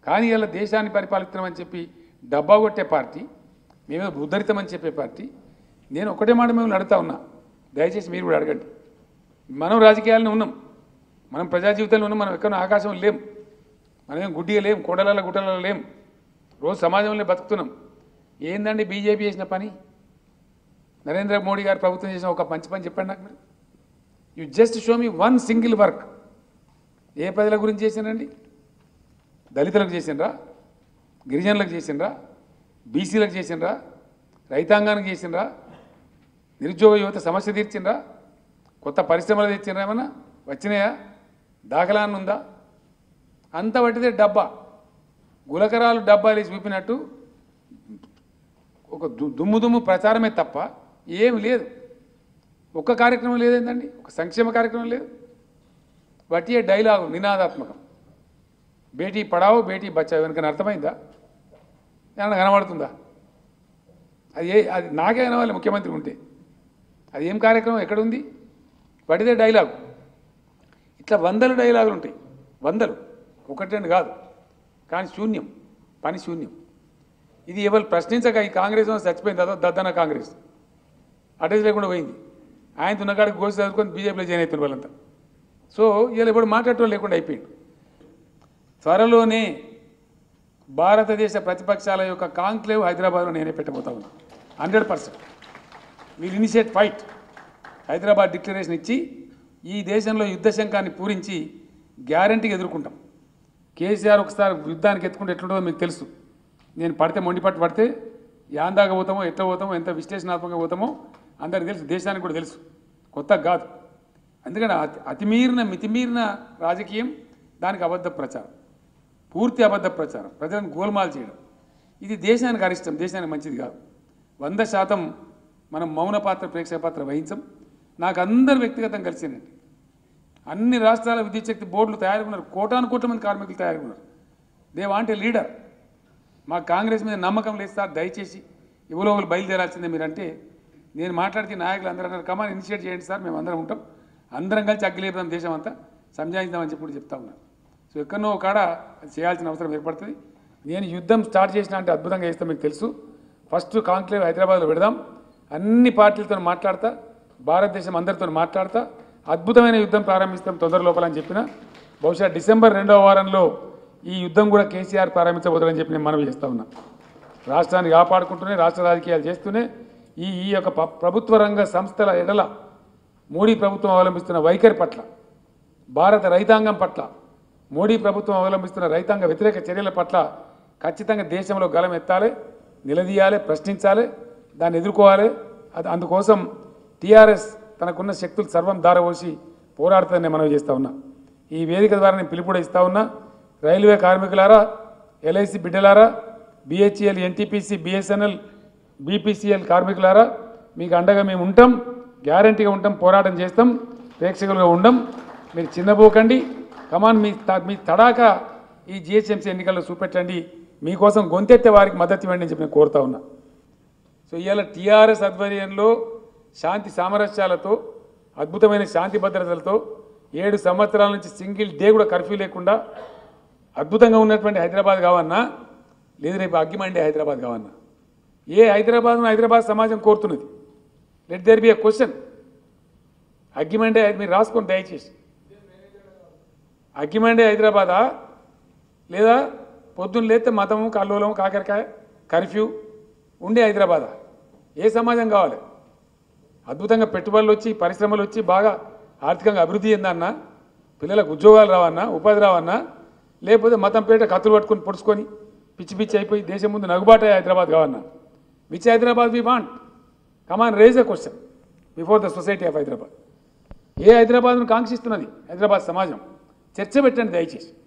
కానీ ఇలా దేశాన్ని పరిపాలిస్తున్నామని చెప్పి డబ్బా కొట్టే పార్టీ మేమే ఉద్ధరితమని చెప్పే పార్టీ నేను ఒకటే మాట మిమ్మల్ని అడుగుతా ఉన్నా దయచేసి మీరు కూడా అడగండి మనం రాజకీయాలను ఉన్నాం మనం ప్రజా జీవితంలో ఉన్నాం మనం ఎక్కడ ఆకాశం లేం మనమేం గుడ్డిగా లేం కొండల గుట్టలలో లేం రోజు సమాజంలో బతుకుతున్నాం ఏందండి బీజేపీ చేసిన పని నరేంద్ర మోడీ గారు ప్రభుత్వం చేసిన ఒక మంచి పని చెప్పండి నాకు మీరు you just show me one single work ఏ ప్రజల గురించి చేసినండి దళితులకు చేసిండ్రా గిరిజనులకు చేసిండ్రా బీసీలకు చేసిండ్రా రైతాంగానికి చేసిండ్రా నిరుద్యోగ యువత సమస్య తీర్చిండ్రా కొత్త పరిశ్రమలు తెచ్చిండ్రా ఏమన్నా వచ్చినాయా దాఖలా అని ఉందా అంత పట్టితే డబ్బా గులకరాలు డబ్బాలు వేసి చూపినట్టు ఒక దు- దుమ్ము దుమ్ము ప్రచారమే తప్ప ఏమి లేదు ఒక్క కార్యక్రమం లేదేందండి ఒక సంక్షేమ కార్యక్రమం లేదు వట్టియే డైలాగు నినాదాత్మకం బేటీ పడావో బేటీ బచావో వెనుకని అర్థమైందా ఏమన్నా కనబడుతుందా అది ఏ అది నాకే కనవాలి ముఖ్యమంత్రి ఉంటే అది ఏం కార్యక్రమం ఎక్కడుంది పడితే డైలాగు ఇట్లా వందల డైలాగులు ఉంటాయి వందలు ఒకటి రెండు కాదు కానీ శూన్యం పని శూన్యం ఇది ఎవరు ప్రశ్నించక ఈ కాంగ్రెస్ వాళ్ళు చచ్చిపోయింది అదో దద్దన కాంగ్రెస్ అటెండ్ లేకుండా పోయింది ఆయన తున్నకాడికి కోసి చదువుకొని బీజేపీలో జాయిన్ అవుతున్నారు వాళ్ళంతా సో వీళ్ళు ఎప్పుడు మాట్లాడటం లేకుండా అయిపోయింది త్వరలోనే భారతదేశ ప్రతిపక్షాల యొక్క కాంక్లేవ్ హైదరాబాద్లో నేనే పెట్టబోతా ఉన్నా hundred percent we'll initiate fight Hyderabad declaration ఇచ్చి ఈ దేశంలో యుద్ధ శంఖాన్ని పూరించి గ్యారంటీగా ఎదుర్కొంటాం కేసీఆర్ ఒకసారి యుద్ధానికి ఎత్తుకుంటే ఎట్లుంటుందో మీకు తెలుసు నేను పడితే మొండి పట్టు పడితే యాందాగా పోతామో ఎట్లా పోతామో ఎంత విశ్లేషణాత్మకంగా పోతామో అందరికి తెలుసు దేశానికి కూడా తెలుసు కొత్త కాదు ఎందుకంటే అతి అతిమీరిన మితిమీరిన రాజకీయం దానికి అబద్ధ ప్రచారం పూర్తి అబద్ధ ప్రచారం ప్రజలను గోల్మాల్ చేయడం ఇది దేశానికి అరిష్టం దేశానికి మంచిది కాదు వంద శాతం మనం మౌన పాత్ర ప్రేక్షక పాత్ర వహించం నాకు అందరు వ్యక్తిగతం కలిసినండి అన్ని రాష్ట్రాల విద్యుత్ శక్తి బోర్డులు తయారుకున్నారు కోటాను కోట్ల మంది కార్మికులు తయారుకున్నారు దే వాంట్ ఏ లీడర్ మా కాంగ్రెస్ మీద నమ్మకం లేదు సార్ దయచేసి ఎవరో ఒకరు బయలుదేరాల్సిందే మీరంటే నేను మాట్లాడితే నాయకులు అందరూ అన్నారు కమాన్ ఇనిషియేట్ చేయండి సార్ మేము అందరం ఉంటాం అందరం కలిసి అగ్గిలేపుదాం దేశం అంతా సంజాయిద్దామని చెప్పి కూడా చెప్తా ఉన్నారు సో ఎక్కడనో ఒక కాడ అది చేయాల్సిన అవసరం ఏర్పడుతుంది నేను యుద్ధం స్టార్ట్ చేసిన అంటే అద్భుతంగా చేస్తే మీకు తెలుసు ఫస్ట్ కాంక్లేవ్ హైదరాబాద్లో పెడదాం అన్ని పార్టీలతో మాట్లాడతా భారతదేశం అందరితో మాట్లాడతా అద్భుతమైన యుద్ధం ప్రారంభిస్తాం తొందర లోపల అని చెప్పిన బహుశా డిసెంబర్ రెండవ వారంలో ఈ యుద్ధం కూడా కేసీఆర్ ప్రారంభించబోతుందని చెప్పి నేను మనవి చేస్తా ఉన్నా రాష్ట్రాన్ని కాపాడుకుంటూనే రాష్ట్ర రాజకీయాలు చేస్తూనే ఈ ఈ యొక్క ప- ప్రభుత్వ రంగ సంస్థల ఎడల మోడీ ప్రభుత్వం అవలంబిస్తున్న వైఖరి పట్ల భారత రైతాంగం పట్ల మోడీ ప్రభుత్వం అవలంబిస్తున్న రైతాంగ వ్యతిరేక చర్యల పట్ల ఖచ్చితంగా దేశంలో గలం ఎత్తాలి నిలదీయాలి ప్రశ్నించాలి దాన్ని ఎదుర్కోవాలి అది అందుకోసం టీఆర్ఎస్ తనకున్న శక్తులు సర్వం దారపోసి పోరాడుతుందని మనవి చేస్తా ఉన్నా ఈ వేదిక ద్వారా నేను పిలుపు కూడా ఇస్తా ఉన్నా రైల్వే కార్మికులారా ఎల్ఐసి బిడ్డలారా బిహెచ్ఎల్ ఎన్టీపీసీ బిఎస్ఎన్ఎల్ బీపీసీఎల్ కార్మికులారా మీకు అండగా మేము ఉంటాం గ్యారంటీగా ఉంటాం పోరాటం చేస్తాం ప్రేక్షకులుగా ఉండం మీరు చిన్నపోకండి కమాన్ మీ త- మీ తడాక ఈ జిహెచ్ఎంసీ ఎన్నికల్లో చూపెట్టండి మీకోసం గొంతెత్తే వారికి మద్దతు ఇవ్వండి అని చెప్పి నేను కోరుతా ఉన్నా సో ఇవాళ టీఆర్ఎస్ ఆధ్వర్యంలో శాంతి సామరస్యాలతో అద్భుతమైన శాంతి భద్రతలతో ఏడు సంవత్సరాల నుంచి సింగిల్ డే కూడా కర్ఫ్యూ లేకుండా అద్భుతంగా ఉన్నటువంటి హైదరాబాద్ కావన్నా లేదు రేపు అగ్గిమండే హైదరాబాద్ కావన్నా ఏ హైదరాబాద్ హైదరాబాద్ సమాజం కోరుతున్నది let there be a question అగ్గిమండే మీరు రాసుకోండి దయచేసి అగ్గిమండే హైదరాబాదా లేదా పొద్దున్న లేస్తే మతము కల్లోలం కాకరకాయ కర్ఫ్యూ ఉండే హైదరాబాదా ఏ సమాజం కావాలి అద్భుతంగా పెట్టుబడులు వచ్చి పరిశ్రమలు వచ్చి బాగా ఆర్థికంగా అభివృద్ధి చెందన్నా పిల్లలకు ఉద్యోగాలు రావన్నా ఉపాధి రావన్నా లేకపోతే మతం పేట కత్తులు పట్టుకొని పొడుచుకొని పిచ్చి పిచ్చి అయిపోయి దేశం ముందు నగుబాటే హైదరాబాద్ కావన్నా which Hyderabad we want come on raise a question before the society of Hyderabad ఏ హైదరాబాద్ను కాంక్షిస్తున్నది హైదరాబాద్ సమాజం చర్చ పెట్టండి దయచేసి